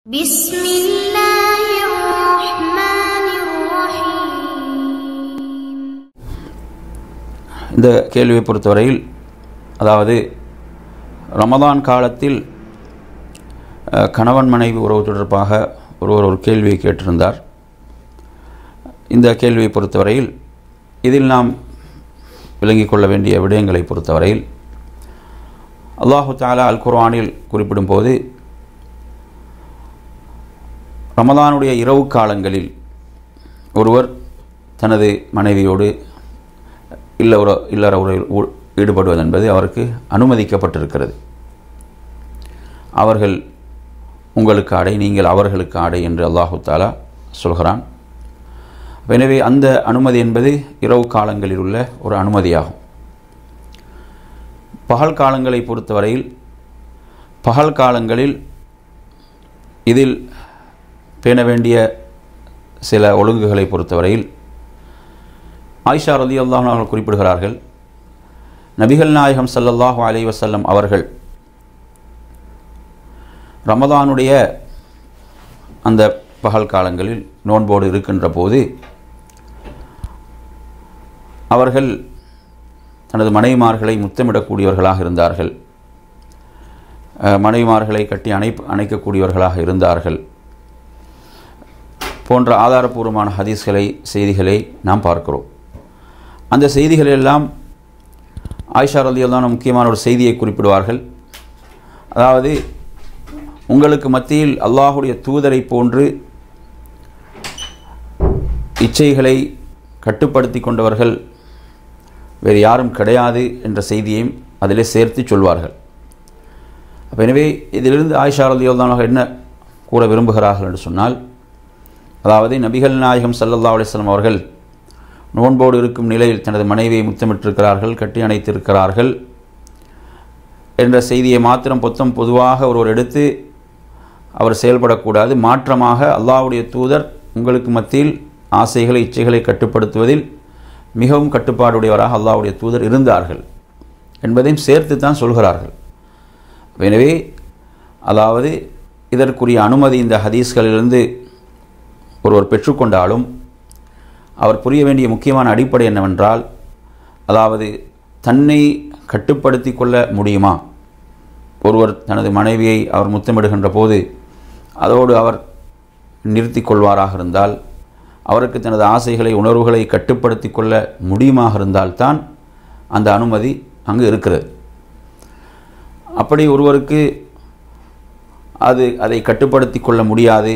بسم الله الرحمن الرحيم இந்த கேள்வியை பொறுத்தவரையில் அதாவது ரமதான் காலத்தில் அஹ், கணவன் மனைவி உறவு தொடர்பாக ஒருவர் ஒரு கேள்வியை கேட்டிருந்தார் இந்த கேள்வியை பொறுத்தவரையில் இதில் நாம் விளங்கிக் கொள்ள வேண்டிய விடயங்களை பொறுத்தவரையில் அல்லாஹு தாலா அல் குர்ஆனில் குறிப்பிடும்போது ரமதானுடைய இரவு காலங்களில் ஒருவர் தனது மனைவியோடு இல்ல உற இல்லற உறவில் ஊ- ஈடுபடுவது என்பது அவருக்கு அனுமதிக்கப்பட்டிருக்கிறது அவர்கள் உங்களுக்கு ஆடை நீங்கள் அவர்களுக்கு ஆடை என்று அல்லாஹு தாலா சொல்கிறான் எனவே அந்த அனுமதி என்பது இரவு காலங்களில் உள்ள ஒரு அனுமதியாகும் பகல் காலங்களை பொறுத்தவரையில் பகல் காலங்களில் இதில் பேண வேண்டிய சில ஒழுங்குகளை பொறுத்தவரையில் ஆயிஷா ரதி அவர்கள் குறிப்பிடுகிறார்கள் நபிகள் நாயகம் ஸல்லல்லாஹு அலைஹி வஸல்லம் அவர்கள் ரமதானுடைய அந்த பகல் காலங்களில் நோன்போடு இருக்கின்ற போது அவர்கள் தனது மனைவிமார்களை முத்தமிடக்கூடியவர்களாக இருந்தார்கள் அஹ், மனைவிமார்களை கட்டி அணை அணைக்கக்கூடியவர்களாக இருந்தார்கள் போன்ற ஆதாரபூர்வமான ஹதீஸ்களை செய்திகளை நாம் பார்க்கிறோம் அந்த செய்திகள் எல்லாம் ஆயிஷா ரலியல்லாஹு முக்கியமான ஒரு செய்தியை குறிப்பிடுவார்கள் அதாவது உங்களுக்கு மத்தியில் அல்லாஹுடைய தூதரை போன்று இச்சைகளை கட்டுப்படுத்தி கொண்டவர்கள் வேறு யாரும் கிடையாது என்ற செய்தியையும் அதிலே சேர்த்து சொல்வார்கள் அப்ப எனவே இதிலிருந்து ஆயிஷா ரலியல்லாஹு என்ன கூற விரும்புகிறார்கள் என்று சொன்னால் அதாவது நபிகள் நாயகம் ஸல்லல்லாஹு அலைஹி வஸல்லம் அவர்கள் நோன்போடு இருக்கும் நிலையில் தனது மனைவியை முத்தமிட்டிருக்கிறார்கள் கட்டி அணைத்திருக்கிறார்கள் என்ற செய்தியை மாத்திரம் பொத்தம் பொதுவாக ஒருவர் எடுத்து அவர் செயல்படக்கூடாது மாற்றமாக அல்லாஹ்வுடைய தூதர் உங்களுக்கு மத்தியில் ஆசைகளை இச்சைகளை கட்டுப்படுத்துவதில் மிகவும் கட்டுப்பாடுடையவராக அல்லாஹ்வுடைய தூதர் இருந்தார்கள் என்பதையும் சேர்த்து தான் சொல்கிறார்கள் எனவே அதாவது இதற்குரிய அனுமதி இந்த ஹதீஸ்களிலிருந்து ஒருவர் பெற்றுக்கொண்டாலும் அவர் புரிய வேண்டிய முக்கியமான அடிப்படை என்னவென்றால் அதாவது தன்னை கட்டுப்படுத்தி கொள்ள முடியுமா ஒருவர் தனது மனைவியை அவர் முத்தமிடுகின்ற போது அதோடு அவர் நிறுத்தி கொள்வாராக இருந்தால் அவருக்கு தனது ஆசைகளை உணர்வுகளை கட்டுப்படுத்தி கொள்ள முடியுமாக இருந்தால்தான் அந்த அனுமதி அங்கு இருக்கிறது அப்படி ஒருவருக்கு அது அதை கட்டுப்படுத்தி கொள்ள முடியாது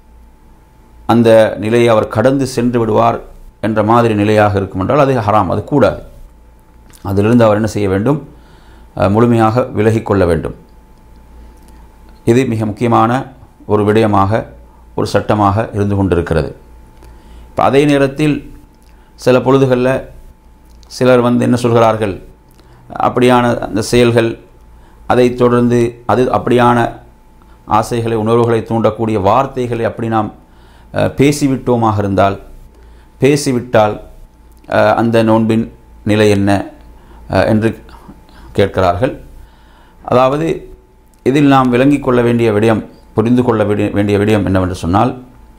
அந்த நிலையை அவர் கடந்து சென்று விடுவார் என்ற மாதிரி நிலையாக இருக்கும் என்றால் அது ஹராம் அது கூடாது அதிலிருந்து அவர் என்ன செய்ய வேண்டும் அஹ், முழுமையாக விலகிக் கொள்ள வேண்டும் இது மிக முக்கியமான ஒரு விடயமாக ஒரு சட்டமாக இருந்து கொண்டிருக்கிறது இப்போ அதே நேரத்தில் சில பொழுதுகளில் சிலர் வந்து என்ன சொல்கிறார்கள் அப்படியான அந்த செயல்கள் அதைத் தொடர்ந்து அது அப்படியான ஆசைகளை உணர்வுகளை தூண்டக்கூடிய வார்த்தைகளை அப்படி நாம் அஹ், பேசிவிட்டோமாக இருந்தால் பேசிவிட்டால் அஹ், அந்த நோன்பின் நிலை என்ன அஹ், என்று கேட்கிறார்கள் அதாவது இதில் நாம் விளங்கிக் கொள்ள வேண்டிய விடயம் புரிந்து கொள்ள வேண்டிய- வேண்டிய விடயம் என்னவென்று சொன்னால்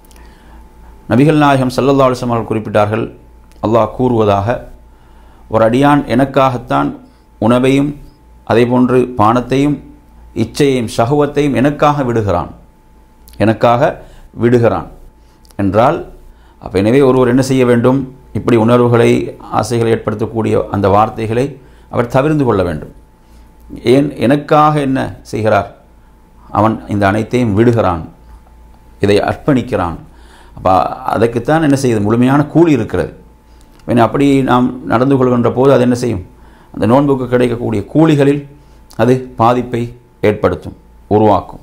நபிகள் நாயகம் ஸல்லல்லாஹு அலைஹி வஸல்லம் அவர்கள் குறிப்பிட்டார்கள் அல்லாஹ் கூறுவதாக ஒரு அடியான் எனக்காகத்தான் உணவையும் அதேபோன்று பானத்தையும் இச்சையையும் சகுவத்தையும் எனக்காக விடுகிறான் எனக்காக விடுகிறான் என்றால் அப்போ எனவே ஒருவர் என்ன செய்ய வேண்டும் இப்படி உணர்வுகளை ஆசைகளை ஏற்படுத்தக்கூடிய அந்த வார்த்தைகளை அவர் தவிர்ந்து கொள்ள வேண்டும் ஏன் எனக்காக என்ன செய்கிறார் அவன் இந்த அனைத்தையும் விடுகிறான் இதை அர்ப்பணிக்கிறான் அப்போ அதற்குத்தான் என்ன செய்யுது முழுமையான கூலி இருக்கிறது ஏன்னா அப்படி நாம் நடந்து கொள்கின்ற போது அது என்ன செய்யும் அந்த நோன்புக்கு கிடைக்கக்கூடிய கூலிகளில் அது பாதிப்பை ஏற்படுத்தும் உருவாக்கும்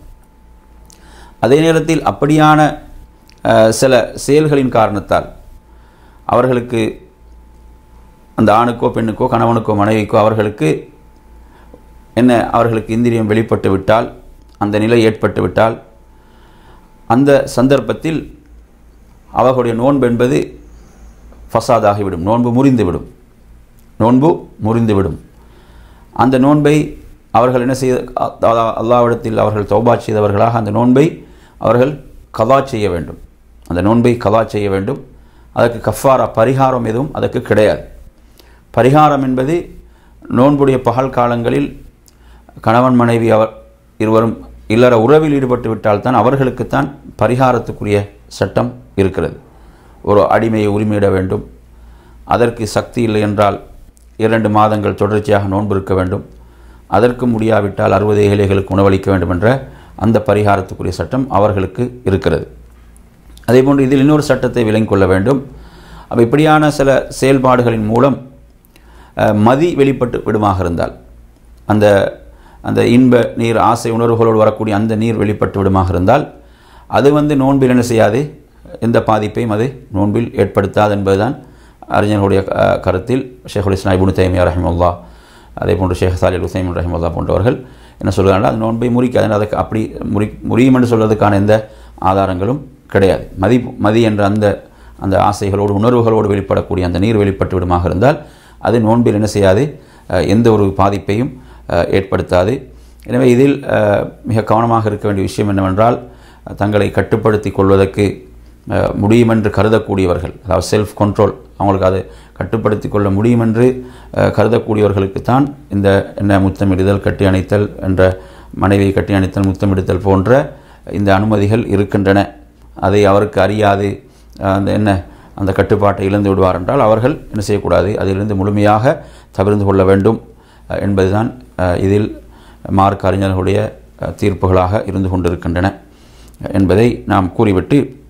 அதே நேரத்தில் அப்படியான அஹ், சில செயல்களின் காரணத்தால் அவர்களுக்கு அந்த ஆணுக்கோ பெண்ணுக்கோ கணவனுக்கோ மனைவிக்கோ அவர்களுக்கு என்ன அவர்களுக்கு இந்திரியம் வெளிப்பட்டு விட்டால் அந்த நிலை ஏற்பட்டு விட்டால் அந்த சந்தர்ப்பத்தில் அவர்களுடைய நோன்பு என்பது ஃபசாதாகிவிடும் நோன்பு முறிந்துவிடும் நோன்பு முறிந்துவிடும் அந்த நோன்பை அவர்கள் என்ன செய்த அல்லாஹ்விடத்தில் அவர்கள் தௌபா செய்தவர்களாக அந்த நோன்பை அவர்கள் கதா செய்ய வேண்டும் அந்த நோன்பை கதா செய்ய வேண்டும் அதற்கு கஃபாரா பரிகாரம் எதுவும் அதற்கு கிடையாது பரிகாரம் என்பது நோன்புடைய பகல் காலங்களில் கணவன் மனைவி அவர் இருவரும் இல்லற உறவில் ஈடுபட்டு விட்டால்தான் அவர்களுக்குத்தான் பரிகாரத்துக்குரிய சட்டம் இருக்கிறது ஒரு அடிமையை உரிமையிட வேண்டும் அதற்கு சக்தி இல்லை என்றால் இரண்டு மாதங்கள் தொடர்ச்சியாக நோன்பு இருக்க வேண்டும் அதற்கு முடியாவிட்டால் அறுபது ஏழைகளுக்கு உணவளிக்க வேண்டும் என்ற அந்த பரிகாரத்துக்குரிய சட்டம் அவர்களுக்கு இருக்கிறது அதேபோன்று இதில் இன்னொரு சட்டத்தை விளங்கிக் கொள்ள வேண்டும் அப்போ இப்படியான சில செயல்பாடுகளின் மூலம் அஹ், மதி வெளிப்பட்டு விடுமாக இருந்தால் அந்த அந்த இன்ப நீர் ஆசை உணர்வுகளோடு வரக்கூடிய அந்த நீர் வெளிப்பட்டு விடுமாக இருந்தால் அது வந்து நோன்பில் என்ன செய்யாது எந்த பாதிப்பையும் அது நோன்பில் ஏற்படுத்தாது என்பதுதான் அறிஞர்களுடைய அஹ், கருத்தில் ஷேகுல் இஸ்லாம் இபுன் தைமியா ரஹிமுல்லா அதே போன்று ஷேக் சாலில் உசைமின் ரஹிமுல்லா போன்றவர்கள் என்ன சொல்கிறார்கள் அது நோன்பை முறிக்காது அதுக்கு அப்படி முறி முறியும் என்று சொல்வதற்கான எந்த ஆதாரங்களும் கிடையாது மதி மதி என்ற அந்த அந்த ஆசைகளோடு உணர்வுகளோடு வெளிப்படக்கூடிய அந்த நீர் வெளிப்பட்டு விடுமாக இருந்தால் அது நோன்பில் என்ன செய்யாது அஹ், எந்த ஒரு பாதிப்பையும் அஹ், ஏற்படுத்தாது எனவே இதில் அஹ், மிக கவனமாக இருக்க வேண்டிய விஷயம் என்னவென்றால் அஹ், தங்களை கட்டுப்படுத்தி கொள்வதற்கு அஹ், முடியும் என்று கருதக்கூடியவர்கள் அதாவது செல்ஃப் கண்ட்ரோல் அவங்களுக்கு அதை கட்டுப்படுத்தி கொள்ள முடியும் என்று அஹ், கருதக்கூடியவர்களுக்குத்தான் இந்த என்ன முத்தமிடுதல் கட்டி அணைத்தல் என்ற மனைவியை கட்டி அணைத்தல் முத்தமிடுதல் போன்ற இந்த அனுமதிகள் இருக்கின்றன அதை அவருக்கு அறியாது அஹ், அந்த என்ன அந்த கட்டுப்பாட்டை இழந்து விடுவார் என்றால் அவர்கள் என்ன செய்யக்கூடாது அதிலிருந்து முழுமையாக தவிர்ந்து கொள்ள வேண்டும் அஹ், என்பதுதான் அஹ், இதில் மார்க் அறிஞர்களுடைய அஹ், தீர்ப்புகளாக இருந்து கொண்டிருக்கின்றன என்பதை நாம் கூறிவிட்டு